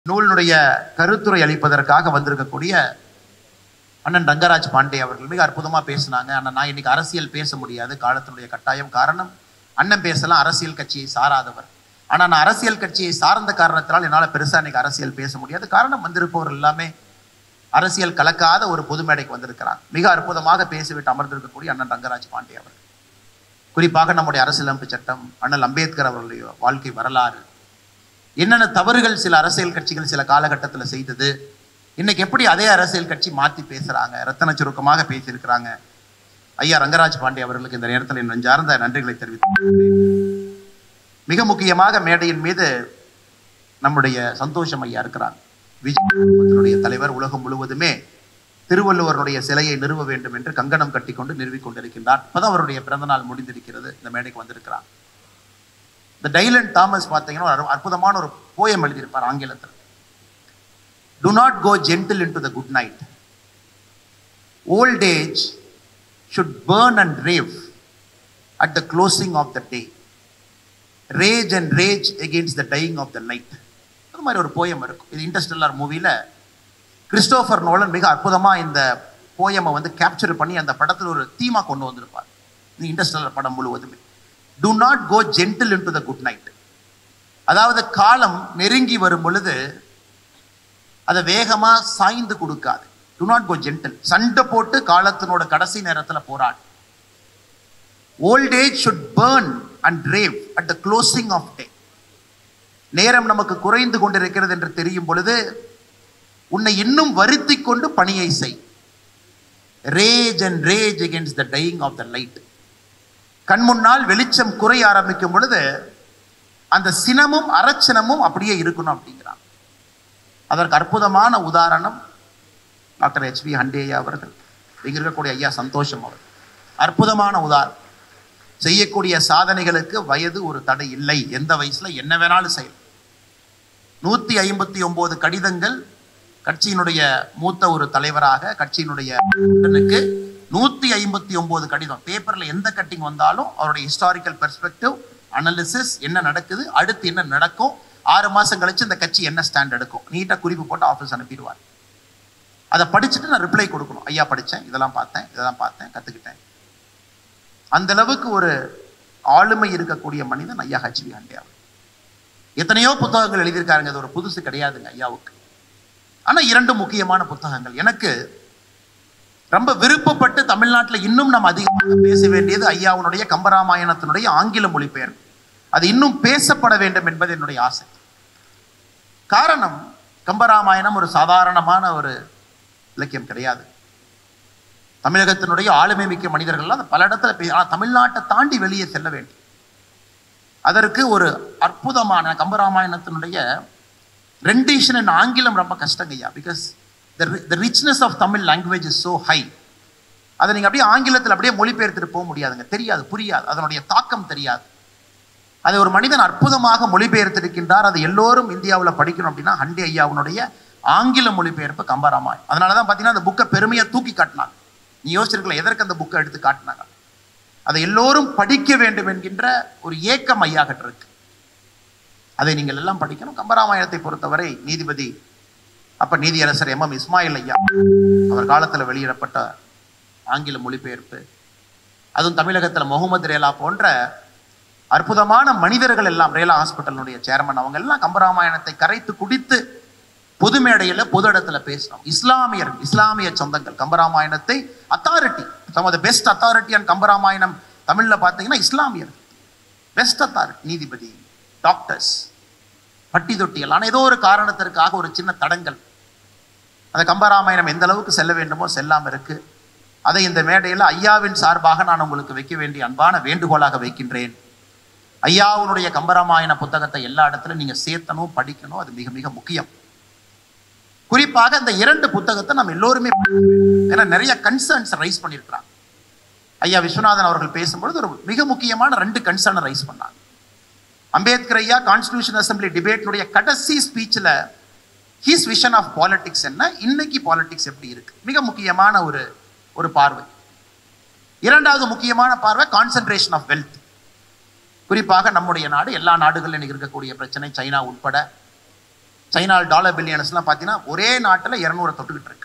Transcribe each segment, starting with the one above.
நூலினுடைய கருத்துரை அளிப்பதற்காக வந்திருக்கக்கூடிய அண்ணன் ரங்கராஜ் பாண்டே அவர்கள் மிக அற்புதமா பேசினாங்க அண்ணன் நான் இன்னைக்கு அரசியல் பேச முடியாது காலத்தினுடைய கட்டாயம் காரணம் அண்ணன் பேசலாம் அரசியல் கட்சியை சாராதவர் ஆனா நான் அரசியல் கட்சியை சார்ந்த காரணத்தினால் என்னால் பெருசா இன்னைக்கு அரசியல் பேச முடியாது காரணம் வந்திருப்பவர் எல்லாமே அரசியல் கலக்காத ஒரு பொது மேடைக்கு வந்திருக்கிறாங்க மிக அற்புதமாக பேசிவிட்டு அமர்ந்திருக்கக்கூடிய அண்ணன் ரங்கராஜ் பாண்டே அவர்கள் குறிப்பாக நம்முடைய அரசியலமைப்பு சட்டம் அண்ணல் அம்பேத்கர் அவர்களுடைய வாழ்க்கை வரலாறு என்னென்ன தவறுகள் சில அரசியல் கட்சிகள் சில காலகட்டத்தில் செய்தது இன்னைக்கு எப்படி அதே அரசியல் கட்சி மாற்றி பேசுறாங்க ரத்தன சுருக்கமாக பேசியிருக்கிறாங்க ஐயா ரங்கராஜ் பாண்டே அவர்களுக்கு இந்த நேரத்தில் என் நெஞ்சார்ந்த நன்றிகளை தெரிவித்து மிக முக்கியமாக மேடையின் மீது நம்முடைய சந்தோஷம் ஐயா இருக்கிறாங்க விஜய் குடும்பத்தினுடைய தலைவர் உலகம் முழுவதுமே திருவள்ளுவருடைய சிலையை நிறுவ வேண்டும் என்று கங்கணம் கட்டிக்கொண்டு நிறுவிக் கொண்டிருக்கின்றார் இப்பதான் அவருடைய பிறந்தநாள் முடிந்திருக்கிறது இந்த மேடைக்கு வந்திருக்கிறார் இந்த டைலன் தாமஸ் பார்த்தீங்கன்னா ஒரு அற்பு- அற்புதமான ஒரு போயம் எழுதியிருப்பார் ஆங்கிலத்தில் do not go gentle into the good night old age should burn and rave at the closing of the day rage and rage against the dying of the light அது மாதிரி ஒரு poem இருக்கும் இது Interstellar மூவியில் Christopher Nolan மிக அற்புதமாக இந்த போயமை வந்து கேப்சர் பண்ணி அந்த படத்தில் ஒரு தீமா கொண்டு வந்திருப்பார் இந்த இன்டர்ஸ்டெல்லர் படம் முழுவதுமே do not go gentle into the good night அதாவது காலம் நெருங்கி வரும் பொழுது அதை வேகமா சாய்ந்து கொடுக்காது டு நாட் கோ ஜென்டில் சண்டை போட்டு காலத்தினோட கடைசி நேரத்தில் போராடு old age should burn and rave at the closing of day நேரம் நமக்கு குறைந்து கொண்டிருக்கிறது என்று தெரியும் பொழுது உன்னை இன்னும் வருத்தி கொண்டு பணியை செய் rage and rage against the dying of the light கண் முன்னால் வெளிச்சம் குறைய ஆரம்பிக்கும் பொழுது அந்த சினமும் அரச்சனமும் அப்படியே இருக்கணும் அப்படிங்கிறான் அதற்கு அற்புதமான உதாரணம் டாக்டர் ஹெச் வி ஹண்டேயா அவர்கள் இங்க இருக்கக்கூடிய ஐயா சந்தோஷம் அவர் அற்புதமான உதாரணம் செய்யக்கூடிய சாதனைகளுக்கு வயது ஒரு தடை இல்லை எந்த வயசுல என்ன வேணாலும் செய்யலாம் நூத்தி ஐம்பத்தி ஒன்பது கடிதங்கள் கட்சியினுடைய மூத்த ஒரு தலைவராக கட்சியினுடைய உடனுக்கு நூத்தி ஐம்பத்தி ஒன்பது கடிதம் பேப்பர்ல எந்த கட்டிங் வந்தாலும் அவருடைய ஹிஸ்டாரிக்கல் பெர்ஸ்பெக்டிவ் அனாலிசிஸ் என்ன நடக்குது அடுத்து என்ன நடக்கும் ஆறு மாசம் கழிச்சு இந்த கட்சி என்ன ஸ்டாண்ட் எடுக்கும் நீட்டா குறிப்பு போட்டு ஆஃபீஸ் அனுப்பிடுவார் அதை படிச்சுட்டு நான் ரிப்ளை கொடுக்கணும் ஐயா படித்தேன் இதெல்லாம் பார்த்தேன் இதெல்லாம் பார்த்தேன் கற்றுக்கிட்டேன் அந்த அளவுக்கு ஒரு ஆளுமை இருக்கக்கூடிய மனிதன் ஐயா ஹச்வி ஹண்டே அவர் எத்தனையோ புத்தகங்கள் எழுதியிருக்காருங்க அது ஒரு புதுசு கிடையாதுங்க ஐயாவுக்கு ஆனா இரண்டு முக்கியமான புத்தகங்கள் எனக்கு ரொம்ப விருப்பப்பட்டு தமிழ்நாட்டில் இன்னும் நம்ம அதிகமாக பேச வேண்டியது ஐயாவுடைய கம்பராமாயணத்தினுடைய ஆங்கில மொழிபெயர்ப்பு அது இன்னும் பேசப்பட வேண்டும் என்பது என்னுடைய ஆசை காரணம் கம்பராமாயணம் ஒரு சாதாரணமான ஒரு இலக்கியம் கிடையாது தமிழகத்தினுடைய ஆளுமை மிக்க மனிதர்கள்லாம் அதை பல இடத்துல பே- ஆனா தமிழ்நாட்டை தாண்டி வெளியே செல்ல வேண்டும் அதற்கு ஒரு அற்புதமான கம்பராமாயணத்தினுடைய ரெண்டிஷன் இன் ஆங்கிலம் ரொம்ப கஷ்டங்க ஐயா because the richness of Tamil language is so high அதை நீங்கள் அப்படியே ஆங்கிலத்தில் அப்படியே மொழிபெயர்த்துட்டு போக முடியாதுங்க தெரியாது புரியாது அதனுடைய தாக்கம் தெரியாது அதை ஒரு மனிதன் அற்புதமாக மொழிபெயர்த்திருக்கின்றார் அது எல்லோரும் இந்தியாவில் படிக்கணும் அப்படின்னா ஹண்டி ஐயாவுடைய ஆங்கில மொழிபெயர்ப்பு கம்பராமாயணம் அதனால தான் பார்த்தீங்கன்னா அந்த புக்கை பெருமையை தூக்கி காட்டினாங்க நீ யோசிச்சிருக்கல எதற்கு அந்த புக்கை எடுத்து காட்டினாங்க அதை எல்லோரும் படிக்க வேண்டும் என்கின்ற ஒரு ஏக்கம் ஐயா கிட்ட இருக்கு அதை நீங்கள் எல்லாம் படிக்கணும் கம்பராமாயணத்தை பொறுத்தவரை நீதிபதி அப்ப நீதியரசர் எம் எம் இஸ்மாயில் ஐயா அவர் காலத்தில் வெளியிடப்பட்ட ஆங்கில மொழிபெயர்ப்பு அதுவும் தமிழகத்தில் முகமது ரேலா போன்ற அற்புதமான மனிதர்கள் எல்லாம் ரேலா ஹாஸ்பிட்டலுடைய சேர்மன் அவங்க எல்லாம் கம்பராமாயணத்தை கரைத்து குடித்து பொது மேடையில் பொது இடத்துல பேசணும் இஸ்லாமியர் இஸ்லாமிய சொந்தங்கள் கம்பராமாயணத்தை authority some of the best authority and Kambaramayanam தமிழ்ல பார்த்தீங்கன்னா இஸ்லாமியர் பெஸ்ட் அத்தாரிட்டி நீதிபதி டாக்டர்ஸ் பட்டி தொட்டியல் ஆனால் ஏதோ ஒரு காரணத்திற்காக ஒரு சின்ன தடங்கள் அந்த கம்பராமாயணம் எந்த அளவுக்கு செல்ல வேண்டுமோ செல்லாம இருக்கு அதை இந்த மேடையில் ஐயாவின் சார்பாக நான் உங்களுக்கு வைக்க வேண்டிய அன்பான வேண்டுகோளாக வைக்கின்றேன் ஐயாவுடைய கம்பராமாயண புத்தகத்தை எல்லா இடத்துலையும் நீங்க சேர்த்தணும் படிக்கணும் அது மிக மிக முக்கியம் குறிப்பாக இந்த இரண்டு புத்தகத்தை நம்ம எல்லோருமே படிக்க வேண்டும். ஏன்னா நிறைய கன்சர்ன்ஸ் ரைஸ் பண்ணியிருக்கிறாங்க ஐயா விஸ்வநாதன் அவர்கள் பேசும்பொழுது ஒரு மிக முக்கியமான ரெண்டு கன்சர்னை ரைஸ் பண்ணாங்க அம்பேத்கர் ஐயா கான்ஸ்டிடியூஷன் அசம்பிளி டிபேட்னுடைய கடைசி ஸ்பீச்சில் ஹீஸ் விஷன் ஆஃப் பாலிடிக்ஸ் என்ன இன்னைக்கு பாலிடிக்ஸ் எப்படி இருக்கு மிக முக்கியமான ஒரு ஒரு பார்வை இரண்டாவது முக்கியமான பார்வை கான்சென்ட்ரேஷன் ஆஃப் வெல்த் குறிப்பாக நம்முடைய நாடு எல்லா நாடுகளிலும் இன்னைக்கு இருக்கக்கூடிய பிரச்சனை சைனா உட்பட சைனா டாலர் பில்லியனர்ஸ்லாம் பார்த்தீங்கன்னா ஒரே நாட்டில் இரநூறு தொட்டுக்கிட்டு இருக்கு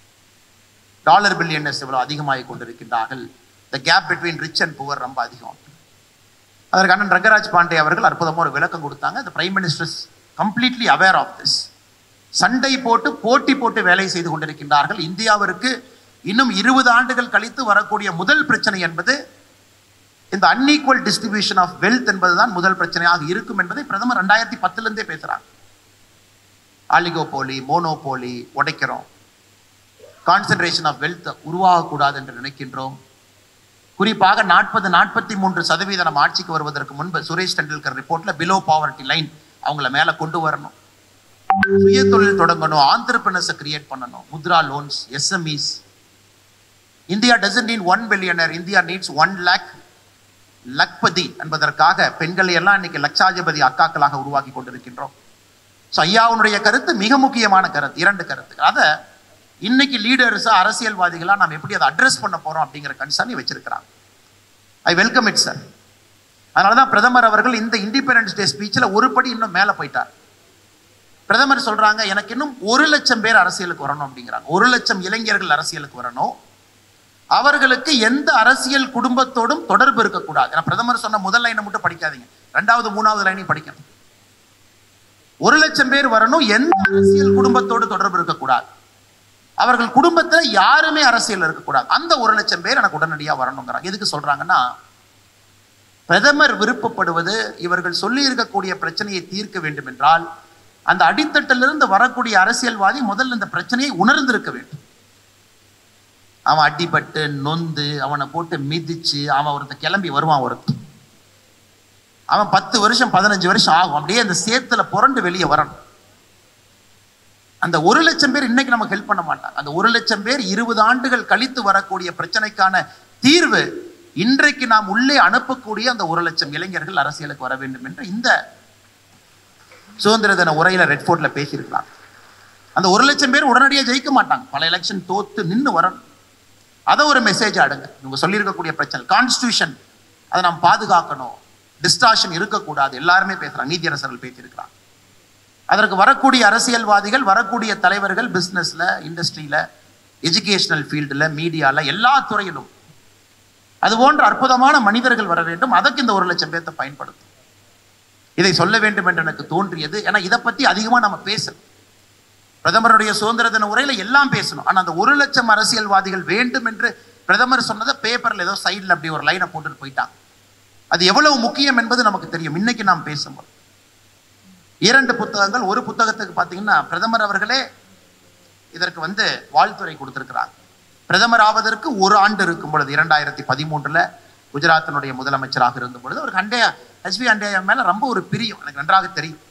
டாலர் பில்லியனர்ஸ் இவ்வளோ அதிகமாகி கொண்டிருக்கின்றார்கள் the gap between rich and poor ரொம்ப அதிகம் அதற்கு அண்ணன் ரங்கராஜ் பாண்டே அவர்கள் அற்புதமாக ஒரு விளக்கம் கொடுத்தாங்க the prime ministers completely aware of this சண்டை போட்டு போட்டி போட்டு வேலை செய்து கொண்டிருக்கின்றார்கள் இந்தியாவிற்கு இன்னும் இருபது ஆண்டுகள் கழித்து வரக்கூடிய முதல் பிரச்சனை என்பது இந்த அன்ஈக்குவல் டிஸ்ட்ரிபியூஷன் ஆஃப் வெல்த் என்பதுதான் முதல் பிரச்சனையாக இருக்கும் என்பதை பிரதமர் ரெண்டாயிரத்தி பத்துலேருந்தே பேசுகிறாங்க ஆலிகோபோலி மோனோபோலி உடைக்கிறோம் கான்சென்ட்ரேஷன் ஆஃப் வெல்த் உருவாகக்கூடாது என்று நினைக்கின்றோம் குறிப்பாக நாற்பது நாற்பத்தி மூன்று சதவீதம் நம்ம ஆட்சிக்கு வருவதற்கு முன்பு சுரேஷ் டெண்டுல்கர் ரிப்போர்ட்ல பிலோ பாவர்ட்டி லைன் அவங்கள மேல கொண்டு வரணும் சுய தொழில் தொடங்கணும் ஆந்திரப்பினஸை கிரியேட் பண்ணணும் Mudra loans SMEs India doesn't need one billionaire India needs one lakh lakhpati என்பதற்காக பெண்களை எல்லாம் இன்னைக்கு லட்சாதிபதி அக்காக்களாக உருவாக்கி கொண்டிருக்கின்றோம் ஸோ ஐயாவுடைய கருத்து மிக முக்கியமான கருத்து இரண்டு கருத்து அதை இன்னைக்கு லீடர்ஸா அரசியல்வாதிகளா நாம் எப்படி அதை அட்ரஸ் பண்ண போறோம் அப்படிங்கிற கன்சர்னை வச்சிருக்கிறாங்க ஐ வெல்கம் இட் சார் அதனால தான் பிரதமர் அவர்கள் இந்த இண்டிபெண்டன்ஸ் டே ஸ்பீச்சில் ஒரு படி இன்னும் மேலே போயிட்டார் பிரதமர் சொல்றாங்க எனக்கு இன்னும் ஒரு லட்சம் பேர் அரசியலுக்கு வரணும் அப்படிங்கிறாங்க ஒரு லட்சம் இளைஞர்கள் அரசியலுக்கு வரணும் அவர்களுக்கு எந்த அரசியல் குடும்பத்தோடும் தொடர்பு இருக்கக்கூடாது ஏன்னா பிரதமர் சொன்ன முதல் லைனை மட்டும் படிக்காதீங்க ரெண்டாவது மூணாவது லைனையும் படிக்கணும் ஒரு லட்சம் பேர் வரணும் எந்த அரசியல் குடும்பத்தோடு தொடர்பு இருக்கக்கூடாது அவர்கள் குடும்பத்துல யாருமே அரசியல் இருக்கக்கூடாது அந்த ஒரு லட்சம் பேர் எனக்கு உடனடியாக வரணுங்கிறாங்க எதுக்கு சொல்றாங்கன்னா பிரதமர் விருப்பப்படுவது இவர்கள் சொல்லி இருக்கக்கூடிய பிரச்சனையை தீர்க்க வேண்டும் என்றால் அந்த அடித்தட்டிலிருந்து வரக்கூடிய அரசியல்வாதி முதல்ல இந்த பிரச்சனையை உணர்ந்திருக்க வேண்டும் அவன் அடிபட்டு நொந்து அவனை போட்டு மிதிச்சு அவன் ஒருத்த கிளம்பி வருவான் ஒருத்தன் அவன் பத்து வருஷம் பதினஞ்சு வருஷம் ஆகும் அப்படியே அந்த சேத்துல புரண்டு வெளியே வரணும் அந்த ஒரு லட்சம் பேர் இன்னைக்கு நமக்கு ஹெல்ப் பண்ண மாட்டாங்க அந்த ஒரு லட்சம் பேர் இருபது ஆண்டுகள் கழித்து வரக்கூடிய பிரச்சனைக்கான தீர்வு இன்றைக்கு நாம் உள்ளே அனுப்பக்கூடிய அந்த ஒரு லட்சம் இளைஞர்கள் அரசியலுக்கு வர வேண்டும் என்று இந்த சுதந்திர தின உரையில ரெட்ஃபோர்ட்ல பேசியிருக்கலாம் அந்த ஒரு லட்சம் பேர் உடனடியாக ஜெயிக்க மாட்டாங்க பல எலெக்ஷன் தோத்து நின்று வரணும் அதை ஒரு மெசேஜ் அடுங்க இவங்க சொல்லியிருக்கக்கூடிய பிரச்சனை கான்ஸ்டியூஷன் அதை நாம் பாதுகாக்கணும் டிஸ்டார்ஷன் இருக்கக்கூடாது எல்லாருமே பேசுறாங்க நீதியரசர்கள் பேசியிருக்கிறாங்க அதற்கு வரக்கூடிய அரசியல்வாதிகள் வரக்கூடிய தலைவர்கள் பிஸ்னஸில் இண்டஸ்ட்ரியில் எஜுகேஷனல் ஃபீல்டில் மீடியாவில் எல்லா துறையிலும் அது போன்ற அற்புதமான மனிதர்கள் வர வேண்டும் அதற்கு இந்த ஒரு லட்சம் பேர்த்தை பயன்படுத்தும் இதை சொல்ல வேண்டும் என்று எனக்கு தோன்றியது ஏன்னா இதை பற்றி அதிகமாக நம்ம பேசணும் பிரதமருடைய சுதந்திர தின உரையில எல்லாம் பேசணும் ஆனால் அந்த ஒரு லட்சம் அரசியல்வாதிகள் வேண்டும் என்று பிரதமர் சொன்னதை பேப்பரில் ஏதோ சைடில் அப்படி ஒரு லைனை போட்டுட்டு போயிட்டாங்க அது எவ்வளவு முக்கியம் என்பது நமக்கு தெரியும் இன்னைக்கு நாம் பேசும்போது இரண்டு புத்தகங்கள் ஒரு புத்தகத்துக்கு பார்த்தீங்கன்னா பிரதமர் அவர்களே இதற்கு வந்து வாழ்த்துறை கொடுத்திருக்கிறாங்க பிரதமர் ஆவதற்கு ஒரு ஆண்டு இருக்கும் பொழுது இரண்டாயிரத்தி பதிமூன்றுல குஜராத்தினுடைய முதலமைச்சராக இருந்த பொழுது அவர் ஹண்டே ஹெச்வி ஹண்டே ஐயா மேல ரொம்ப ஒரு பிரியம் எனக்கு நன்றாக தெரியும்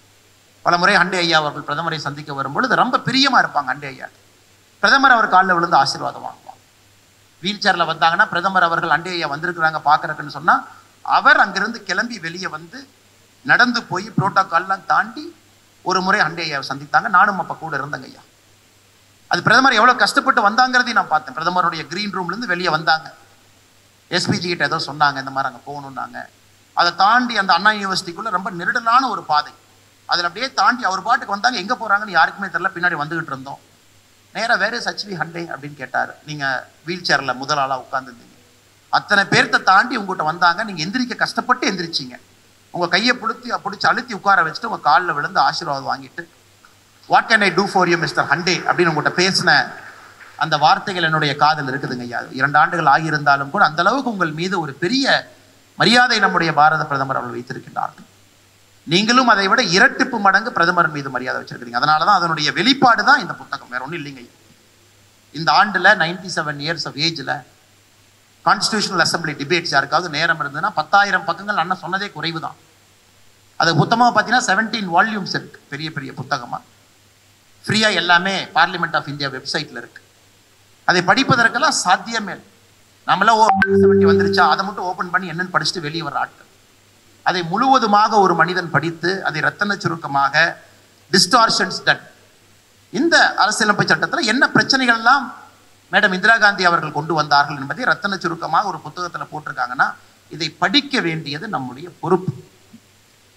பல முறை ஹண்டே ஐயா அவர்கள் பிரதமரை சந்திக்க வரும் பொழுது ரொம்ப பிரியமா இருப்பாங்க ஹண்டே ஐயா பிரதமர் அவர் காலில் விழுந்து ஆசீர்வாதம் வாங்குவாங்க வீல் சேர்ல வந்தாங்கன்னா பிரதமர் அவர்கள் ஹண்டே ஐயா வந்திருக்கிறாங்க பார்க்கறதுக்குன்னு சொன்னா அவர் அங்கிருந்து கிளம்பி வெளியே வந்து நடந்து போய் புரோட்டோகால்லாம் தாண்டி ஒரு முறை ஹண்டே ஐயாவை சந்தித்தாங்க நானும் அப்போ கூட இருந்தேங்க ஐயா அது பிரதமர் எவ்வளோ கஷ்டப்பட்டு வந்தாங்கிறதையும் நான் பார்த்தேன் பிரதமருடைய கிரீன் ரூம்லேருந்து வெளியே வந்தாங்க எஸ்பிஜி கிட்ட ஏதோ சொன்னாங்க இந்த மாதிரி அங்கே போகணுன்னாங்க அதை தாண்டி அந்த அண்ணா யூனிவர்சிட்டிக்குள்ளே ரொம்ப நெருடலான ஒரு பாதை அதில் அப்படியே தாண்டி அவர் பாட்டுக்கு வந்தாங்க எங்கே போகிறாங்கன்னு யாருக்குமே தெரியல பின்னாடி வந்துகிட்டு இருந்தோம் நேராக வேறு சச்வி ஹண்டே அப்படின்னு கேட்டார் நீங்கள் வீல் சேரில் முதல் ஆளாக உட்காந்துருந்தீங்க அத்தனை பேர்த்த தாண்டி உங்கள்கிட்ட வந்தாங்க நீங்கள் எந்திரிக்க கஷ்டப்பட்டு எந்திரிச்சிங்க உங்கள் கையை பிடிச்சி பிடிச்சி அழுத்தி உட்கார வச்சுட்டு உங்கள் காலில் விழுந்து ஆசீர்வாதம் வாங்கிட்டு what can I do for you mister Hande அப்படின்னு உங்கள்கிட்ட பேசின அந்த வார்த்தைகள் என்னுடைய காதல் இருக்குதுங்க ஐயா இரண்டு ஆண்டுகள் ஆகியிருந்தாலும் கூட அந்த அளவுக்கு உங்கள் மீது ஒரு பெரிய மரியாதை நம்முடைய பாரத பிரதமர் அவர்கள் வைத்திருக்கின்றார்கள் நீங்களும் அதை விட இரட்டிப்பு மடங்கு பிரதமர் மீது மரியாதை வச்சிருக்கிறீங்க அதனால தான் அதனுடைய வெளிப்பாடு தான் இந்த புத்தகம் வேற ஒன்றும் இல்லைங்க ஐயா. இந்த ஆண்டில் நைன்டி செவன் இயர்ஸ் ஆஃப் ஏஜில் கான்ஸ்டியூஷனல் அசம்பிளி டிபேட்ஸ் யாருக்காவது நேரம் இருந்ததுன்னா பத்தாயிரம் பக்கங்கள் அண்ணன் சொன்னதே குறைவு தான் அது புத்தகமாக பார்த்தீங்கன்னா செவன்டீன் வால்யூம்ஸ் இருக்கு பெரிய பெரிய புத்தகமாக ஃப்ரீயாக எல்லாமே பார்லிமெண்ட் ஆஃப் இந்தியா வெப்சைட்டில் இருக்கு அதை படிப்பதற்கெல்லாம் சாத்தியமே இல்லை. நம்மளாம் ஓ செவன்ட்டி வந்துருச்சா அதை மட்டும் ஓப்பன் பண்ணி என்னன்னு படிச்சுட்டு வெளியே வர ஆட்கள் அதை முழுவதுமாக ஒரு மனிதன் படித்து அதை ரத்தன சுருக்கமாக டிஸ்டார்ஷன்ஸ் தட் இந்த அரசியலமைப்பு சட்டத்தில் என்ன பிரச்சனைகள் எல்லாம் மேடம் இந்திரா காந்தி அவர்கள் கொண்டு வந்தார்கள் என்பதை ரத்தன சுருக்கமாக ஒரு புத்தகத்தில் போட்டிருக்காங்கன்னா இதை படிக்க வேண்டியது நம்முடைய பொறுப்பு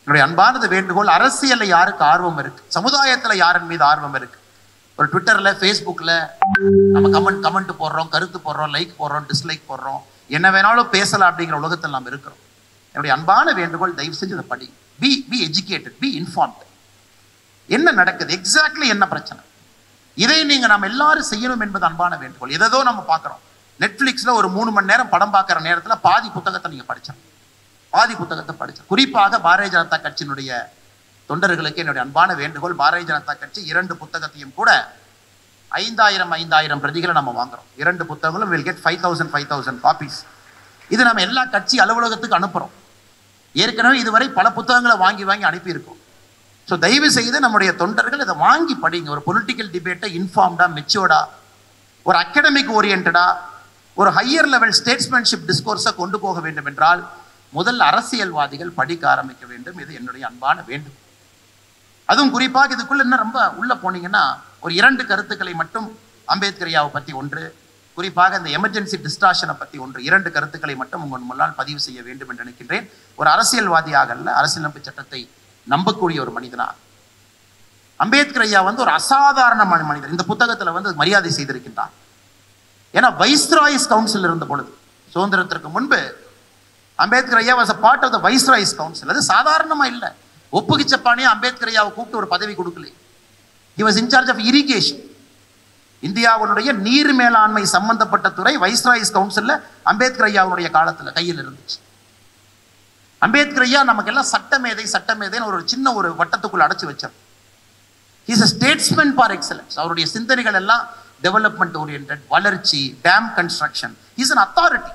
என்னுடைய அன்பானது வேண்டுகோள் அரசியல்ல யாருக்கு ஆர்வம் இருக்கு சமுதாயத்துல யாரின் மீது ஆர்வம் இருக்கு ஒரு ட்விட்டர்ல ஃபேஸ்புக்ல நம்ம கமெண்ட் கமெண்ட் போடுறோம் கருத்து போடுறோம் லைக் போடுறோம் டிஸ்லைக் போடுறோம் என்ன வேணாலும் பேசலாம் அப்படிங்கிற உலகத்தில் நாம் இருக்கிறோம் என்னுடைய அன்பான வேண்டுகோள் தயவு செஞ்சு இதை படி be be educated be informed என்ன நடக்குது எக்ஸாக்ட்லி என்ன பிரச்சனை இதை நீங்க நம்ம எல்லாரும் செய்யணும் என்பது அன்பான வேண்டுகோள் எதோ நம்ம பார்க்குறோம் நெட்ஃப்ளிக்ஸ்ல ஒரு மூணு மணி நேரம் படம் பார்க்குற நேரத்துல பாதி புத்தகத்தை நீங்க படிச்சோம் பாதி புத்தகத்தை படிச்சோம் குறிப்பாக பாரதிய ஜனதா கட்சியினுடைய தொண்டர்களுக்கு என்னுடைய அன்பான வேண்டுகோள் பாரதிய ஜனதா கட்சி இரண்டு புத்தகத்தையும் கூட ஐந்தாயிரம் ஐந்தாயிரம் பிரதிகளை நம்ம வாங்குறோம் இரண்டு புத்தகங்களும் will get five thousand five thousand copies இது நம்ம எல்லா கட்சி அலுவலகத்துக்கு அனுப்புறோம் ஏற்கனவே இதுவரை பல புத்தகங்களை வாங்கி வாங்கி அனுப்பியிருக்கோம் ஸோ தயவு செய்து நம்முடைய தொண்டர்கள் இதை வாங்கி படிங்க ஒரு பொலிட்டிக்கல் டிபேட்டை இன்ஃபார்ம்டா மெச்சோர்டா ஒரு அகடமிக் ஓரியன்டா ஒரு ஹையர் லெவல் ஸ்டேட்ஸ்மேன்ஷிப் டிஸ்கோர்ஸை கொண்டு போக வேண்டும் என்றால் முதல் அரசியல்வாதிகள் படிக்க ஆரம்பிக்க வேண்டும் இது என்னுடைய அன்பான வேண்டும் அதுவும் குறிப்பாக இதுக்குள்ள இன்னும் ரொம்ப உள்ள போனீங்கன்னா ஒரு இரண்டு கருத்துக்களை மட்டும் அம்பேத்கர் ஐயாவை பத்தி ஒன்று குறிப்பாக இந்த எமர்ஜென்சி டிஸ்டாஷனை பத்தி ஒன்று இரண்டு கருத்துக்களை மட்டும் உங்கள் முன்னால் பதிவு செய்ய வேண்டும் என்று நினைக்கின்றேன் ஒரு அரசியல்வாதியாக அல்ல அரசியலமைப்பு சட்டத்தை நம்பக்கூடிய ஒரு மனிதனா அம்பேத்கர் ஐயா வந்து ஒரு அசாதாரணமான மனிதர் இந்த புத்தகத்துல வந்து மரியாதை செய்திருக்கின்றார் ஏன்னா வைஸ்ராய்ஸ் கவுன்சில் இருந்த பொழுது சுதந்திரத்திற்கு முன்பு அம்பேத்கர் ஐயா was a part of the viceroy's council அது சாதாரணமா இல்லை ஒப்புக்கு சப்பானே அம்பேத்கர் ஐயாவை கூப்பிட்டு ஒரு பதவி கொடுக்கல he was in charge of irrigation இந்தியாவுடைய நீர் மேலாண்மை சம்பந்தப்பட்ட துறை வைஸ்ராய்ஸ் கவுன்சில்ல அம்பேத்கர் ஐயாவுடைய காலத்துல கையில் இருந்துச்சு அம்பேத்கர் ஐயா நமக்கெல்லாம் சட்டமேதை சட்டமேதைன்னு ஒரு சின்ன ஒரு வட்டத்துக்குள்ள அடைச்சு வச்சார் is a statesman for excellence அவருடைய சிந்தனைகள் எல்லாம் டெவலப்மெண்ட் ஓரியன்ட் வளர்ச்சி dam construction is an authority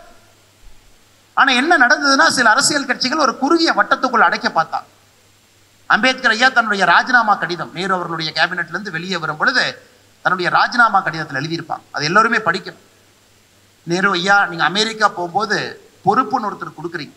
ஆனா என்ன நடந்ததுன்னா சில அரசியல் கட்சிகள் ஒரு குறுகிய வட்டத்துக்குள் அடைக்க பார்த்தாங்க அம்பேத்கர் ஐயா தன்னுடைய ராஜினாமா கடிதம் நேரு அவர்களுடைய கேபினெட்ல இருந்து வெளியே வரும் பொழுது தன்னுடைய ராஜினாமா கடிதத்தில் எழுதியிருப்பாங்க அது எல்லோருமே படிக்கணும் நேரு ஐயா நீங்க அமெரிக்கா போகும்போது பொறுப்புன்னு ஒருத்தர் கொடுக்குறீங்க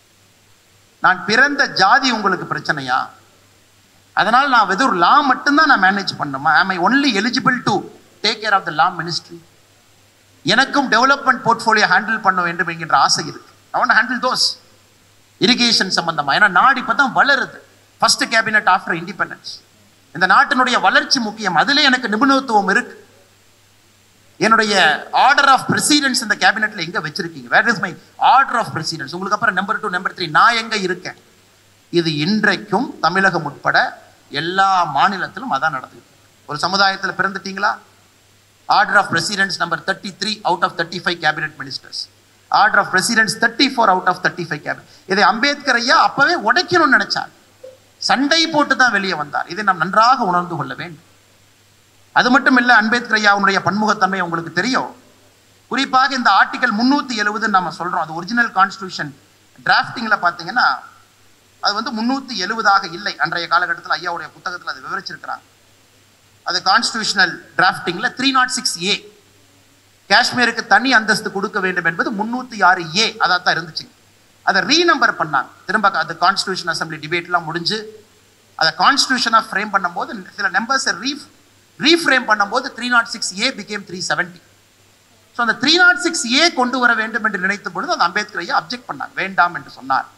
நான் பிறந்த ஜாதி உங்களுக்கு பிரச்சனையா அதனால் நான் வெறும் லா மட்டும்தான் நான் மேனேஜ் பண்ணணுமா am I only eligible to take care of the law ministry எனக்கும் டெவலப்மெண்ட் போர்ட்ஃபோலியோ ஹேண்டில் பண்ண வேண்டும் என்கின்ற ஆசை இருக்கு அவன் ஹேண்டில் தோஸ் இரிகேஷன் சம்பந்தமா ஏன்னா நாடு இப்போ தான் வளருது ஃபர்ஸ்ட் கேபினட் ஆஃப்டர் இண்டிபெண்டன்ஸ் இந்த நாட்டினுடைய வளர்ச்சி முக்கியம் அதுல எனக்கு நிபுணத்துவம் இருக்கு என்னுடைய ஆர்டர் ஆஃப் பிரசிடென்ஸ் இந்த கேபினெட்ல எங்க வச்சிருக்கீங்க where is my order of precedence உங்களுக்கு அப்புறம் நம்பர் டூ நம்பர் த்ரீ நான் எங்க இருக்கேன் இது இன்றைக்கும் தமிழகம் உட்பட எல்லா மாநிலத்திலும் அதான் நடக்குது ஒரு சமுதாயத்தில் பிறந்துட்டீங்களா order of precedence number thirty three out of thirty five cabinet ministers order of precedence thirty four out of thirty five cabinet இதை அம்பேத்கர் ஐயா அப்பவே உடைக்கணும்னு நினைச்சார் சண்டை போட்டு தான் வெளியே வந்தார் இதை நாம் நன்றாக உணர்ந்து கொள்ள வேண்டும் அது மட்டும் இல்லை அம்பேத்கர் ஐயாவுடைய பன்முகத்தன்மை உங்களுக்கு தெரியும் குறிப்பாக இந்த ஆர்டிகல் முன்னூத்தி எழுபதுன்னு நம்ம சொல்றோம் அது ஒரிஜினல் கான்ஸ்டியூஷன் டிராஃப்டிங்ல பாத்தீங்கன்னா அது வந்து முன்னூத்தி எழுபதாக இல்லை அன்றைய காலகட்டத்தில் ஐயாவுடைய புத்தகத்தில் அது விவரிச்சிருக்கிறாங்க அது கான்ஸ்டியூஷனல் டிராஃப்டிங்ல த்ரீ நாட் சிக்ஸ் ஏ காஷ்மீருக்கு தனி அந்தஸ்து கொடுக்க வேண்டும் என்பது முன்னூத்தி ஆறு ஏ அதான் தான் இருந்துச்சு அதை ரீநம்பர் பண்ணாங்க திரும்ப அது கான்ஸ்டியூஷன் அசம்பிளி டிபேட்லாம் முடிஞ்சு அதை கான்ஸ்டியூஷனாக ஃப்ரேம் பண்ணும்போது சில நம்பர்ஸை ரீஃப் ரீஃப்ரேம் பண்ணும்போது three nought six A became three seventy so அந்த த்ரீ நாட் சிக்ஸ் ஏ கொண்டு வர வேண்டும் என்று நினைத்த பொழுது அந்த அம்பேத்கர் ஐயா அப்ஜெக்ட் பண்ணார் வேண்டாம் என்று சொன்னார்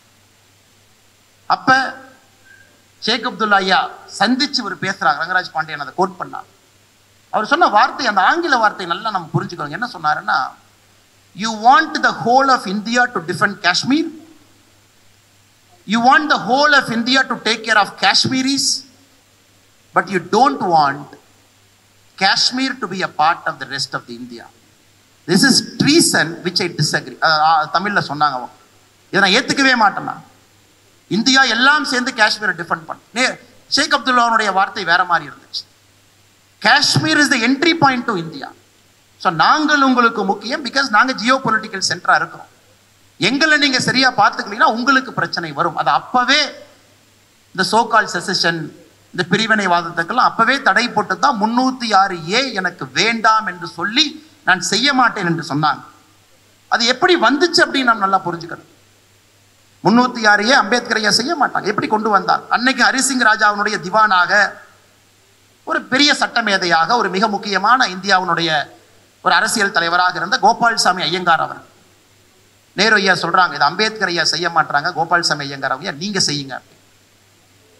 அப்ப ஷேக் அப்துல்லா ஐயா சந்திச்சு ஒரு பேசுறாங்க ரங்கராஜ் பாண்டியன் அதை கோட் பண்ணார் அவர் சொன்ன வார்த்தை அந்த ஆங்கில வார்த்தை நல்லா நம்ம புரிஞ்சுக்கணும் என்ன சொன்னாருன்னா you want the whole of India to defend Kashmir you want the whole of India to take care of Kashmiris but you don't want Kashmir to be a part of the rest of the India this is treason which I disagree தமிழில் சொன்னாங்க அவங்க இதை நான் ஏற்றுக்கவே மாட்டேன்னா India எல்லாம் சேர்ந்து காஷ்மீரை டிஃபெண்ட் பண்ண ஷேக் அப்துல்லாவுடைய வார்த்தை வேற மாதிரி இருந்துச்சு Kashmir is the entry point to India so நாங்கள் உங்களுக்கு முக்கியம் பிகாஸ் நாங்கள் ஜியோ பொலிட்டிக்கல் சென்டராக இருக்கிறோம் எங்களை நீங்கள் சரியாக பார்த்துக்கலீங்கன்னா உங்களுக்கு பிரச்சனை வரும் அது அப்போவே இந்த சோகால் செசஷன் இந்த பிரிவினைவாதத்துக்கெல்லாம் அப்பவே தடை போட்டு தான் முன்னூத்தி ஆறு ஏ எனக்கு வேண்டாம் என்று சொல்லி நான் செய்ய மாட்டேன் என்று சொன்னாங்க அது எப்படி வந்துச்சு அப்படின்னு நாம் நல்லா புரிஞ்சுக்கணும் முன்னூத்தி ஆறு ஏ அம்பேத்கர் ஐயா செய்ய மாட்டாங்க எப்படி கொண்டு வந்தார் அன்னைக்கு ஹரிசிங் ராஜாவினுடைய திவானாக ஒரு பெரிய சட்டமேதையாக ஒரு மிக முக்கியமான இந்தியாவினுடைய ஒரு அரசியல் தலைவராக இருந்த கோபால்சாமி ஐயங்கார் அவர் நேரு ஐயா சொல்றாங்க இது அம்பேத்கர் ஐயா செய்ய மாட்டாங்க கோபால்சாமி ஐயங்கார் ஐயா நீங்க செய்யுங்க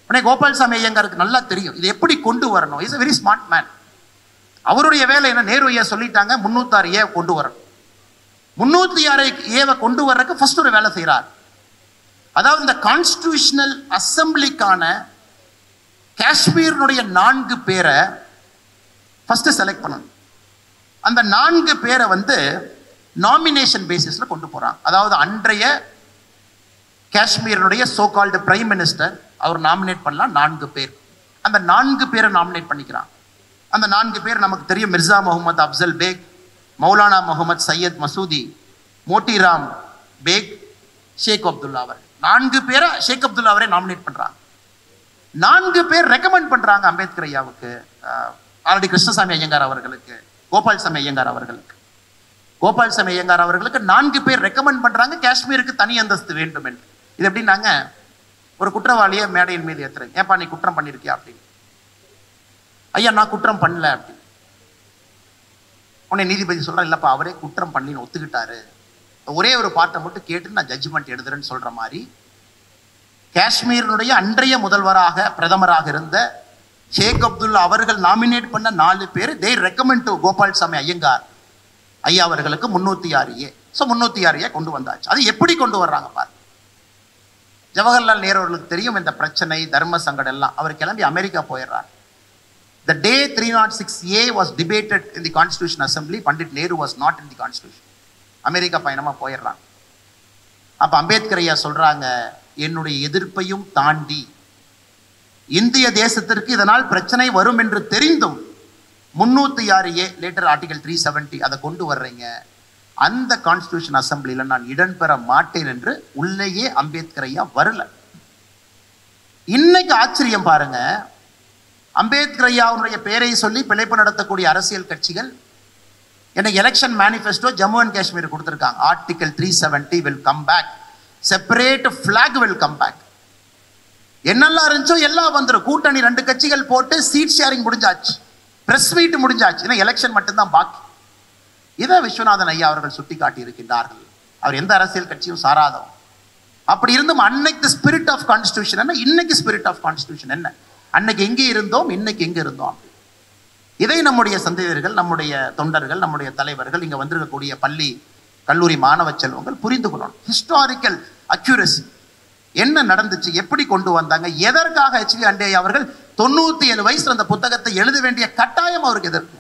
உடனே கோபால்சாமி ஐயங்காருக்கு நல்லா தெரியும் இது எப்படி கொண்டு வரணும் is a very smart man அவருடைய வேலை என்ன நேரு ஐயா சொல்லிட்டாங்க முன்னூத்தாறு ஏ கொண்டு வரணும் முன்னூத்தி ஆறு ஏவை கொண்டு வர்றதுக்கு ஃபர்ஸ்ட் ஒரு வேலை செய்கிறார் அதாவது இந்த கான்ஸ்டிடியூஷனல் அசம்பிளிக்கான காஷ்மீரினுடைய நான்கு பேரை ஃபர்ஸ்ட் செலக்ட் பண்ணணும் அந்த நான்கு பேரை வந்து நாமினேஷன் பேசிஸ்ல கொண்டு போறான் அதாவது அன்றைய காஷ்மீரினுடைய சோ கால்டு பிரைம் மினிஸ்டர் அவர் நாமினேட் பண்ணலாம் நான்கு பேர் அந்த நான்கு பேரை நாமினேட் பண்ணிக்கிறான் அந்த நான்கு பேர் நமக்கு தெரியும் மிர்சா முகமது அப்சல் பேக் மௌலானா முகமது சையத் மசூதி மோட்டிராம் பேக் ஷேக் அப்துல்லா அவர் நான்கு பேரை ஷேக் அப்துல்லா அவரே நாமினேட் பண்றாங்க நான்கு பேர் ரெக்கமெண்ட் பண்றாங்க அம்பேத்கர் ஐயாவுக்கு ஆல்ரெடி கிருஷ்ணசாமி ஐயங்கார் அவர்களுக்கு கோபால்சாமி ஐயங்கார் அவர்களுக்கு கோபால்சாமி ஐயங்கார் அவர்களுக்கு நான்கு பேர் ரெக்கமெண்ட் பண்றாங்க காஷ்மீருக்கு தனி அந்தஸ்து வேண்டும் என்று இது எப்படின்னாங்க ஒரு குற்றவாளியை மேடையின் மீது ஏத்துறேன் ஏப்பா நீ குற்றம் பண்ணிருக்கியா அப்படின்னு ஐயா நான் குற்றம் பண்ணல அப்படின்னு உடனே நீதிபதி சொல்றேன் இல்லப்பா அவரே குற்றம் பண்ணின்னு ஒத்துக்கிட்டாரு ஒரே ஒரு பாட்டை மட்டும் கேட்டு நான் ஜட்ஜ்மெண்ட் எழுதுறேன்னு சொல்ற மாதிரி காஷ்மீரினுடைய அன்றைய முதல்வராக பிரதமராக இருந்த ஷேக் அப்துல்லா அவர்கள் நாமினேட் பண்ண நாலு பேர் they recommend to Gopalaswami Ayyangar ஐயா அவர்களுக்கு முன்னூத்தி ஆறு ஏ ஸோ முன்னூத்தி ஆறு ஏ கொண்டு வந்தாச்சு அது எப்படி கொண்டு வர்றாங்க பாரு ஜவஹர்லால் நேரு அவர்களுக்கு தெரியும் இந்த பிரச்சனை தர்ம சங்கடம் எல்லாம் அவர் கிளம்பி அமெரிக்கா போயிடுறார் the day three nought six A was debated in the constitution assembly Pandit Nehru was not in the constitution America பயணமா போயிடுறாங்க அப்ப அம்பேத்கர் ஐயா சொல்றாங்க என்னுடைய எதிர்ப்பையும் தாண்டி இந்திய தேசத்திற்கு இதனால் பிரச்சனை வரும் என்று தெரிந்தும் முன்னூத்தி ஆறு A later article three seventy அதை கொண்டு வர்றீங்க அந்த கான்ஸ்டியூஷன் அசம்பிளில நான் இடம்பெற மாட்டேன் என்று உள்ளேயே அம்பேத்கர் ஐயா வரல இன்னைக்கு ஆச்சரியம் பாருங்க அம்பேத்கர் ஐயாவுடைய பெயரை சொல்லி பிழைப்பு நடத்தக்கூடிய அரசியல் கட்சிகள் எனக்கு election manifesto Jammu and Kashmir கொடுத்துருக்காங்க article three seventy will come back separate flag will come back என்னெல்லாம் இருந்துச்சோ எல்லாம் வந்துடும் கூட்டணி ரெண்டு கட்சிகள் போட்டு சீட் ஷேரிங் முடிஞ்சாச்சு பிரஸ் மீட் முடிஞ்சாச்சு ஏன்னா எலெக்ஷன் மட்டும்தான் பாக்கி இதை விஸ்வநாதன் ஐயா அவர்கள் சுட்டி காட்டி இருக்கின்றார்கள் அவர் எந்த அரசியல் கட்சியும் சாராதவன் அப்படி இருந்தும் அன்னைக்கு ஸ்பிரிட் ஆஃப் கான்ஸ்டியூஷன் என்ன இன்னைக்கு ஸ்பிரிட் ஆஃப் கான்ஸ்டியூஷன் என்ன அன்னைக்கு எங்கே இருந்தோம் இன்னைக்கு எங்க இருந்தோம் இதை நம்முடைய சந்ததியர்கள் நம்முடைய தொண்டர்கள் நம்முடைய தலைவர்கள் இங்க வந்திருக்கக்கூடிய பள்ளி கல்லூரி மாணவ செல்வங்கள் புரிந்து கொள்ளணும் ஹிஸ்டாரிக்கல் அக்யூரசி என்ன நடந்துச்சு எப்படி கொண்டு வந்தாங்க எதற்காக ஹெச்வி அண்டே அவர்கள் தொண்ணூத்தி ஏழு வயசுல அந்த புத்தகத்தை எழுத வேண்டிய கட்டாயம் அவருக்கு எதற்கு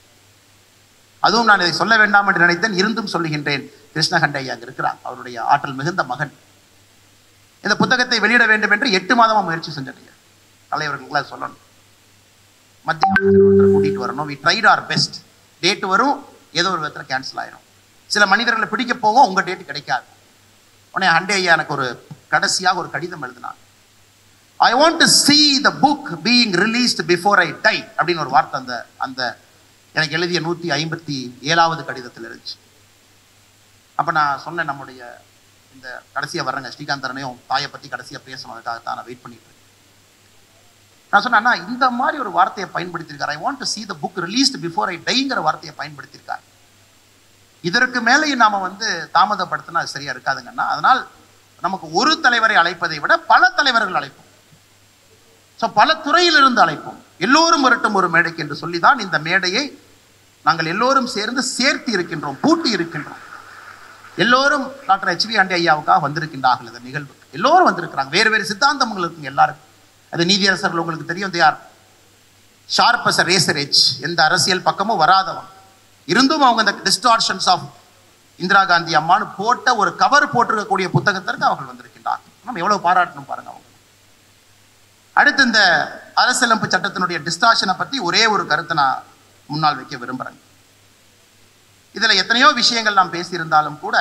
அதுவும் நான் இதை சொல்ல வேண்டாம் என்று நினைத்தேன் இருந்தும் சொல்லுகின்றேன் கிருஷ்ணகண்டையா அங்க இருக்கிறார் அவருடைய ஆற்றல் மிகுந்த மகன் இந்த புத்தகத்தை வெளியிட வேண்டும் என்று எட்டு மாதமா முயற்சி செஞ்சீங்க தலைவர்களுக்கு சொல்லணும் மத்திய அமைச்சர் ஒருத்தர் கூட்டிட்டு வரணும் we tried our best date வரும் ஏதோ ஒரு விதத்தில் கேன்சல் ஆயிரும் சில மனிதர்களை பிடிக்க போகும் உங்க டேட் கிடைக்காது உடனே அண்டே ஐயா எனக்கு ஒரு கடைசியாக ஒரு கடிதம் எழுதினார் I want to see the book being released before I die அப்படின்னு ஒரு வார்த்தை அந்த அந்த எனக்கு எழுதிய நூற்றி ஐம்பத்தி ஏழாவது கடிதத்தில் இருந்துச்சு அப்போ நான் சொன்னேன் நம்முடைய இந்த கடைசியாக வர்றேங்க ஸ்ரீகாந்தரனையும் தாயை பற்றி கடைசியாக பேசணும் அதுக்காகத்தான் நான் வெயிட் பண்ணிட்டு இருக்கேன். நான் சொன்னேன் அண்ணா இந்த மாதிரி ஒரு வார்த்தையை பயன்படுத்தியிருக்கார் I want to see the book released before I டைங்கிற வார்த்தையை பயன்படுத்தியிருக்கார் இதற்கு மேலேயும் நாம வந்து தாமதப்படுத்தினா அது சரியா இருக்காதுங்கன்னா அதனால் நமக்கு ஒரு தலைவரை அழைப்பதை விட பல தலைவர்கள் அழைப்போம் ஸோ பல துறையிலிருந்து அழைப்போம் எல்லோரும் வரட்டும் ஒரு மேடைக்கு என்று சொல்லிதான் இந்த மேடையை நாங்கள் எல்லோரும் சேர்ந்து சேர்த்து இருக்கின்றோம் பூட்டி இருக்கின்றோம் எல்லோரும் டாக்டர் ஹெச்வி ஆண்டி ஐயாவுக்காக வந்திருக்கின்றார்கள் இந்த நிகழ்வுக்கு எல்லோரும் வந்திருக்கிறாங்க வேறு வேறு சித்தாந்தங்கள் இருக்குங்க எல்லாருக்கும் அது நீதியரசர்கள் உங்களுக்கு தெரியும் யார் ஷார்ப் அஸ் ரேசர் எச் எந்த அரசியல் பக்கமும் வராதவன் இருந்தும் அவங்க இந்த டிஸ்டார்ஷன்ஸ் ஆஃப் இந்திரா காந்தி அம்மான்னு போட்ட ஒரு கவர் போட்டிருக்கக்கூடிய புத்தகத்திற்கு அவர்கள் வந்திருக்கின்றார் நம்ம எவ்வளவு பாராட்டணும் பாருங்க அவங்க அடுத்து இந்த அரசியலமைப்பு சட்டத்தினுடைய டிஸ்டார்ஷனை பத்தி ஒரே ஒரு கருத்தை நான் முன்னால் வைக்க விரும்புறேன் இதுல எத்தனையோ விஷயங்கள் நாம் பேசியிருந்தாலும் கூட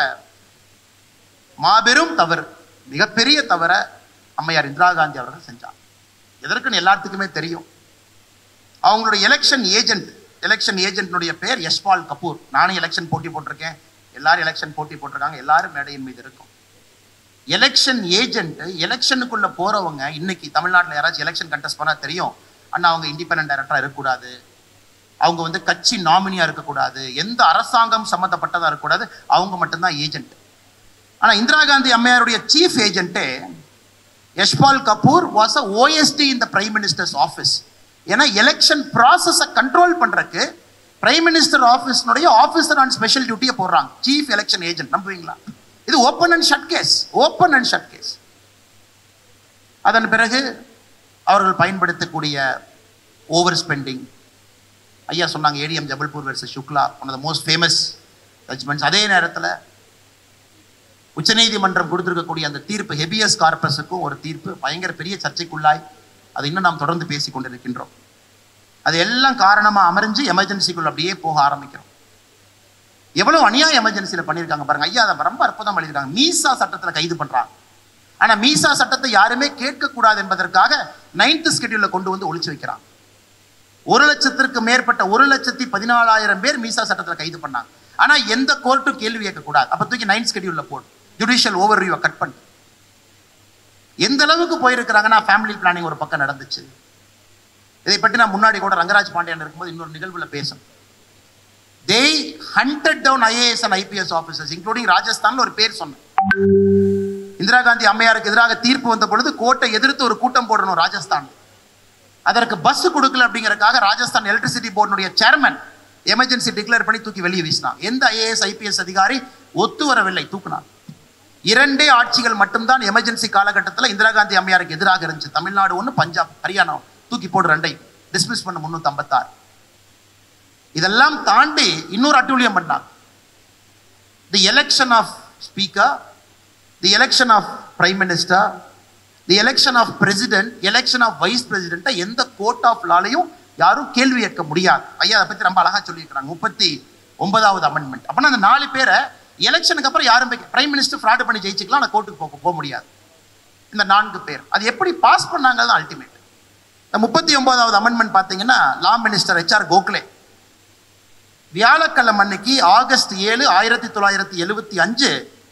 மாபெரும் தவறு மிகப்பெரிய தவற அம்மையார் இந்திரா காந்தி அவர்கள் செஞ்சார் எதற்குன்னு எல்லாத்துக்குமே தெரியும் அவங்களுடைய எலெக்ஷன் ஏஜென்ட் எலெக்ஷன் ஏஜென்ட்னுடைய பேர் யஷ்பால் கபூர் நானும் எலெக்ஷன் போட்டி போட்டிருக்கேன் எல்லாரும் எலெக்ஷன் போட்டி போட்டிருக்காங்க எல்லாரும் மேடையின் மீது இருக்கும் எலெக்ஷன் ஏஜென்ட் எலெக்ஷனுக்குள்ள போறவங்க இன்னைக்கு தமிழ்நாட்டில் யாராச்சும் எலெக்ஷன் கண்டெஸ்ட் பண்ணா தெரியும் அண்ணா அவங்க இண்டிபெண்டன்ட் டைரக்டரா இருக்கக்கூடாது அவங்க வந்து கட்சி நாமினியா இருக்கக்கூடாது எந்த அரசாங்கம் சம்மந்தப்பட்டதா இருக்கக்கூடாது அவங்க மட்டும்தான் ஏஜென்ட் ஆனா இந்திரா காந்தி அம்மையாருடைய சீஃப் ஏஜென்ட்டே Yashpal Kapoor was a OSD in the prime minister's office ஏன்னா எலெக்ஷன் ப்ராசஸை கண்ட்ரோல் பண்றதுக்கு பிரைம் மினிஸ்டர் ஆஃபீஸ்னுடைய ஆஃபீஸர் ஆன் ஸ்பெஷல் டியூட்டியை போடுறாங்க சீஃப் எலெக்ஷன் ஏஜென்ட் நம்புவீங்களா இது open and shut case open and shut case அதன் பிறகு அவர்கள் பயன்படுத்தக்கூடிய ஓவர் ஸ்பெண்டிங் ஐயா சொன்னாங்க ADM Jabalpur versus Shukla one of the most famous judgments அதே நேரத்தில் உச்சநீதிமன்றம் கொடுத்திருக்கக்கூடிய அந்த தீர்ப்பு ஹெபியஸ் கார்பஸுக்கும் ஒரு தீர்ப்பு பயங்கர பெரிய சர்ச்சைக்குள்ளாய் அதை இன்னும் நாம் தொடர்ந்து பேசிக் கொண்டிருக்கின்றோம் அது எல்லாம் காரணமா அமர்ந்து எமர்ஜென்சிக்குள்ள அப்படியே போக ஆரம்பிக்கிறோம் எவ்வளவு அநியாய எமர்ஜென்சியில் பண்ணியிருக்காங்க பாருங்க ஐயா அதை ரொம்ப அற்புதம் எழுதிருக்காங்க மீசா சட்டத்தில் கைது பண்றாங்க ஆனா மீசா சட்டத்தை யாருமே கேட்கக்கூடாது என்பதற்காக நைன்த் ஸ்கெடியூல்ல கொண்டு வந்து ஒழிச்சு வைக்கிறாங்க ஒரு லட்சத்திற்கு மேற்பட்ட ஒரு லட்சத்தி பதினாலாயிரம் பேர் மீசா சட்டத்தில் கைது பண்ணாங்க ஆனா எந்த கோர்ட்டும் கேள்வி கேட்கக்கூடாது அப்ப தூக்கி நைன்த் ஸ்கெடியூல்ல போடு ஜுடிஷியல் ஓவர் வியூவை கட் பண்ணி எந்த அளவுக்கு போயிருக்கிறாங்கன்னா ஃபேமிலி பிளானிங் ஒரு பக்கம் நடந்துச்சு இதை பற்றி நான் முன்னாடி கூட ரங்கராஜ் பாண்டியன் இருக்கும்போது இன்னொரு நிகழ்வுல பேசணும் they hunted down IAS and IPS officers including ராஜஸ்தான்ல ஒரு பேர் சொன்னேன் இந்திரா காந்தி அம்மையாருக்கு எதிராக தீர்ப்பு வந்த பொழுது கோர்ட்டை எதிர்த்து ஒரு கூட்டம் போடணும் ராஜஸ்தான் அதற்கு பஸ் கொடுக்கல அப்படிங்கறதுக்காக ராஜஸ்தான் எலக்ட்ரிசிட்டி போர்டுடைய சேர்மன் எமர்ஜென்சி டிக்ளேர் பண்ணி தூக்கி வெளியே வீசினான் எந்த ஐஏஎஸ் ஐபிஎஸ் அதிகாரி ஒத்து வரவில்லை தூக்குனான் இரண்டே ஆட்சிகள் மட்டும்தான் எமர்ஜென்சி காலகட்டத்தில் இந்திரா காந்தி அம்மையாருக்கு எதிராக இருந்துச்சு தமிழ்நாடு ஒன்று பஞ்சாப் ஹரியானா தூக்கி போடு ரெண்டை டிஸ்மிஸ் பண்ண முன்னூத்தி ஐம்பத்தாறு இதெல்லாம் தாண்டி இன்னொரு அட்டூழியம் பண்ணாங்க the election of speaker the election of prime minister the election of president election of vice பிரசிடென்ட்டை எந்த கோர்ட் ஆஃப் லாலையும் யாரும் கேள்வி கேட்க முடியாது ஐயா அதை பத்தி ரொம்ப அழகா சொல்லியிருக்கிறாங்க முப்பத்தி ஒன்பதாவது அமெண்ட்மெண்ட் அப்படின்னா அந்த நாலு பேரை எலெக்ஷனுக்கு அப்புறம் யாரும் பிரைம் மினிஸ்டர் ஃப்ராட் பண்ணி ஜெயிச்சுக்கலாம் ஆனால் கோர்ட்டுக்கு போக போக முடியாது இந்த நான்கு பேர் அது எப்படி பாஸ் பண்ணாங்க தான் அல்டிமேட் இந்த முப்பத்தி ஒன்பதாவது அமெண்ட்மெண்ட் பார்த்தீங்கன்னா லா மினிஸ்டர் ஹெச்ஆர் கோக்லே வியாழக்கிழமை அன்னைக்கு ஆகஸ்ட் ஏழு ஆயிரத்தி தொள்ளாயிரத்தி எழுபத்தி அஞ்சு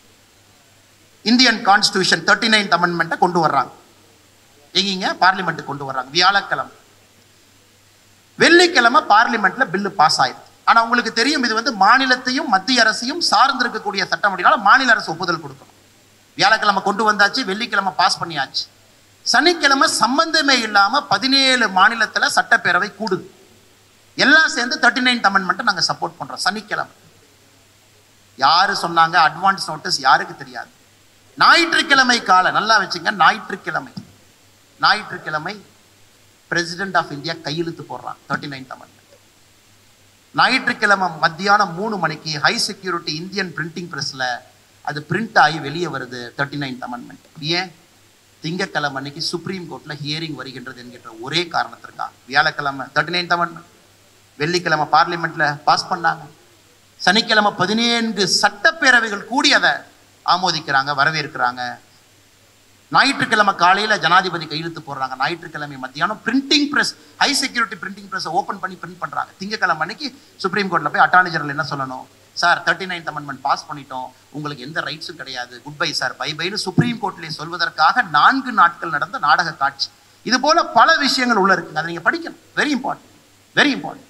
இந்தியன் கான்ஸ்டியூஷன் தேர்ட்டி நைன்த் அமெண்ட்மெண்ட்டை கொண்டு வர்றாங்க எங்கீங்க பார்லிமெண்ட்டுக்கு கொண்டு வர்றாங்க வியாழக்கிழமை வெள்ளிக்கிழமை பார்லிமெண்ட்ல பில்லு பாஸ் ஆயிடுது ஆனா உங்களுக்கு தெரியும் இது வந்து மாநிலத்தையும் மத்திய அரசையும் சார்ந்திருக்கக்கூடிய சட்டம் அப்படினால மாநில அரசு ஒப்புதல் கொடுக்கணும் வியாழக்கிழமை கொண்டு வந்தாச்சு வெள்ளிக்கிழமை பாஸ் பண்ணியாச்சு சனிக்கிழமை சம்பந்தமே இல்லாம பதினேழு மாநிலத்துல சட்டப்பேரவை கூடுது எல்லாம் சேர்ந்து தேர்ட்டி நைன்த் அமெண்ட்மெண்ட்டை நாங்க சப்போர்ட் பண்றோம் சனிக்கிழமை யாரு சொன்னாங்க அட்வான்ஸ் நோட்டீஸ் யாருக்கு தெரியாது ஞாயிற்றுக்கிழமை கால நல்லா வச்சுங்க ஞாயிற்றுக்கிழமை ஞாயிற்றுக்கிழமை பிரசிடென்ட் ஆஃப் இந்தியா கையெழுத்து போடுறான் தேர்ட்டி நைன்த் அமெண்ட்மெண்ட் ஞாயிற்றுக்கிழமை மத்தியானம் மூணு மணிக்கு ஹை செக்யூரிட்டி இந்தியன் பிரிண்டிங் பிரஸ்ல அது பிரிண்ட் ஆகி வெளியே வருது தேர்ட்டி நைன்த் அமெண்ட்மெண்ட் ஏன் திங்கக்கிழமை அன்னைக்கு சுப்ரீம் கோர்ட்ல ஹியரிங் வருகின்றது என்கின்ற ஒரே காரணத்திற்காக வியாழக்கிழமை தேர்ட்டி நைன்த் அமெண்ட்மெண்ட் வெள்ளிக்கிழமை பார்லிமெண்ட்ல பாஸ் பண்ணாங்க சனிக்கிழமை பதினேழு சட்டப்பேரவைகள் கூடி அதை ஆமோதிக்கிறாங்க வரவேற்கிறாங்க ஞாயிற்றுக்கிழமை காலையில ஜனாதிபதி கையெழுத்து போடுறாங்க ஞாயிற்றுக்கிழமை மத்தியானம் printing press high security printing press open பண்ணி பிரிண்ட் பண்றாங்க திங்கக்கிழமை அன்னைக்கு சுப்ரீம் கோர்ட்ல போய் அட்டார்னி ஜெனரல் என்ன சொல்லணும் sir thirty ninth amendment pass பண்ணிட்டோம் உங்களுக்கு எந்த ரைட்ஸும் கிடையாது குட் பை சார் பை பைன்னு சுப்ரீம் கோர்ட்லேயே சொல்வதற்காக நான்கு நாட்கள் நடந்த நாடக காட்சி இது போல பல விஷயங்கள் உள்ள இருக்குங்க அதை நீங்க படிக்கணும் வெரி இம்பார்ட்டன்ட் வெரி இம்பார்ட்டன்ட்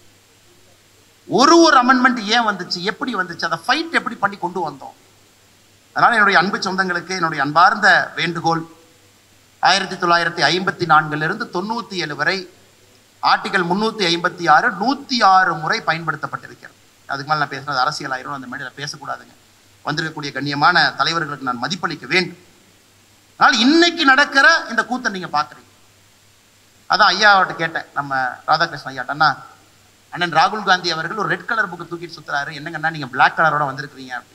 ஒரு ஒரு அமெண்ட்மெண்ட் ஏன் வந்துச்சு எப்படி வந்துச்சு அதை ஃபைட் எப்படி பண்ணி கொண்டு வந்தோம் அதனால என்னுடைய அன்பு சொந்தங்களுக்கு என்னுடைய அன்பார்ந்த வேண்டுகோள் ஆயிரத்தி தொள்ளாயிரத்தி ஐம்பத்தி நான்கிலிருந்து தொண்ணூத்தி ஏழு வரை ஆர்டிகல் முன்னூத்தி ஐம்பத்தி ஆறு நூத்தி ஆறு முறை பயன்படுத்தப்பட்டிருக்கிறது அதுக்கு மேல நான் பேசுனது அரசியல் ஆயிரும் அந்த மேடையில் பேசக்கூடாதுங்க வந்திருக்கக்கூடிய கண்ணியமான தலைவர்களுக்கு நான் மதிப்பளிக்க வேண்டும் அதனால் இன்னைக்கு நடக்கிற இந்த கூத்தை நீங்க பாக்குறீங்க அதான் ஐயாவிட்ட கேட்டேன் நம்ம ராதாகிருஷ்ணன் ஐயாட்ட அண்ணா அண்ணன் ராகுல் காந்தி அவர்கள் ஒரு ரெட் கலர் புக்கு தூக்கிட்டு சுத்துறாரு என்னங்கன்னா நீங்க பிளாக் கலரோட வந்திருக்கிறீங்க அப்படின்னு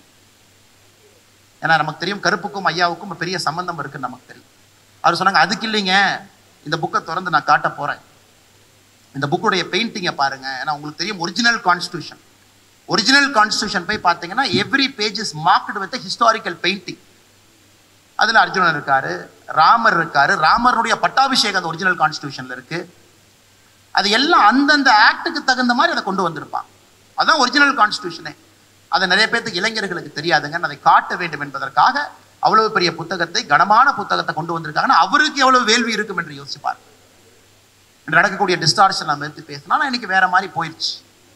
ஏன்னா நமக்கு தெரியும் கருப்புக்கும் ஐயாவுக்கும் ஒரு பெரிய சம்பந்தம் இருக்குன்னு நமக்கு தெரியும் அவர் சொன்னாங்க அதுக்கு இல்லைங்க இந்த புக்கை திறந்து நான் காட்ட போறேன் இந்த புக்குடைய பெயிண்டிங்கை பாருங்க ஏன்னா உங்களுக்கு தெரியும் ஒரிஜினல் கான்ஸ்டியூஷன் ஒரிஜினல் கான்ஸ்டியூஷன் போய் பார்த்தீங்கன்னா every page is marked with historical painting அதுல அர்ஜுனன் இருக்காரு ராமர் இருக்காரு ராமருடைய பட்டாபிஷேகம் அந்த ஒரிஜினல் கான்ஸ்டியூஷன்ல இருக்கு அது எல்லாம் அந்தந்த ஆக்டுக்கு தகுந்த மாதிரி அதை கொண்டு வந்திருப்பான் அதான் ஒரிஜினல் கான்ஸ்டியூஷனே அதை நிறைய பேர்த்துக்கு இளைஞர்களுக்கு தெரியாதுங்க அதை காட்ட வேண்டும் என்பதற்காக அவ்வளவு பெரிய புத்தகத்தை கனமான புத்தகத்தை கொண்டு வந்திருக்காங்கன்னா அவருக்கு எவ்வளவு வேள்வி இருக்கும் என்று யோசிப்பார் இன்று நடக்கக்கூடிய டிஸ்டார்ஷன் நம்ம எடுத்து பேசினா ஆனா இன்னைக்கு வேற மாதிரி போயிடுச்சு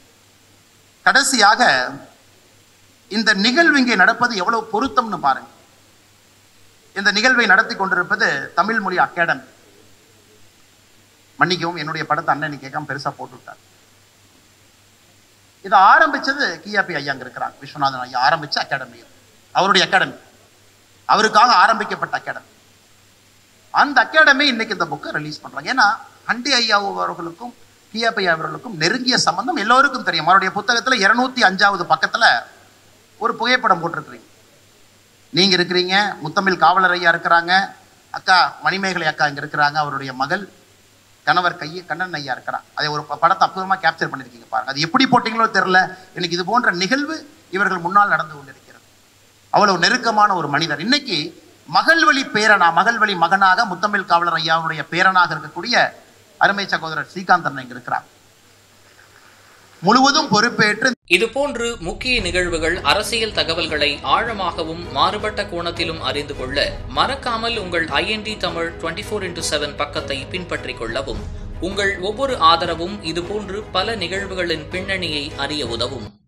கடைசியாக இந்த நிகழ்வு இங்கே நடப்பது எவ்வளவு பொருத்தம்னு பாருங்க இந்த நிகழ்வை நடத்தி கொண்டிருப்பது தமிழ் மொழி அகாடமி மன்னிக்கவும் என்னுடைய படத்தை அண்ணன் கேட்காம பெருசா போட்டு விட்டார் இதை ஆரம்பிச்சது கியாபி ஐயா அங்க இருக்கிறாங்க விஸ்வநாதன் ஐயா ஆரம்பிச்ச அகாடமி இது. அவருடைய அகாடமி அவருக்காக ஆரம்பிக்கப்பட்ட அகாடமி அந்த அகாடமி இன்னைக்கு இந்த புக்கை ரிலீஸ் பண்றாங்க ஏன்னா அண்டி ஐயா அவர்களுக்கும் கியாபி ஐயா அவர்களுக்கும் நெருங்கிய சம்பந்தம் எல்லோருக்கும் தெரியும் அவருடைய புத்தகத்துல இருநூத்தி அஞ்சாவது பக்கத்துல ஒரு புகைப்படம் போட்டிருக்கிறீங்க நீங்க இருக்கிறீங்க முத்தமிழ் காவலர் ஐயா இருக்கிறாங்க அக்கா மணிமேகலை அக்கா இங்க இருக்கிறாங்க அவருடைய மகள் கணவர் கையை கண்ணன் ஐயா இருக்கிறான் அதை ஒரு ப- படத்தை அற்புதமா கேப்சர் பண்ணிருக்கீங்க பாருங்க அது எப்படி போட்டீங்களோ தெரியல எனக்கு இது போன்ற நிகழ்வு இவர்கள் முன்னால் நடந்து கொண்டிருக்கிறது அவ்வளவு நெருக்கமான ஒரு மனிதர் இன்னைக்கு மகள்வழி பேரனா மகள்வழி மகனாக முத்தமிழ் காவலர் ஐயாவுடைய பேரனாக இருக்கக்கூடிய அருமை சகோதரர் ஸ்ரீகாந்த் அண்ணன் இங்க இருக்கிறார் முழுவதும் பொறுப்பேற்று இதுபோன்று முக்கிய நிகழ்வுகள் அரசியல் தகவல்களை ஆழமாகவும் மாறுபட்ட கோணத்திலும் அறிந்து கொள்ள மறக்காமல் உங்கள் INT Tamil twenty four into seven பக்கத்தை பின்பற்றிக் கொள்ளவும் உங்கள் ஒவ்வொரு ஆதரவும் இதுபோன்று பல நிகழ்வுகளின் பின்னணியை அறிய உதவும்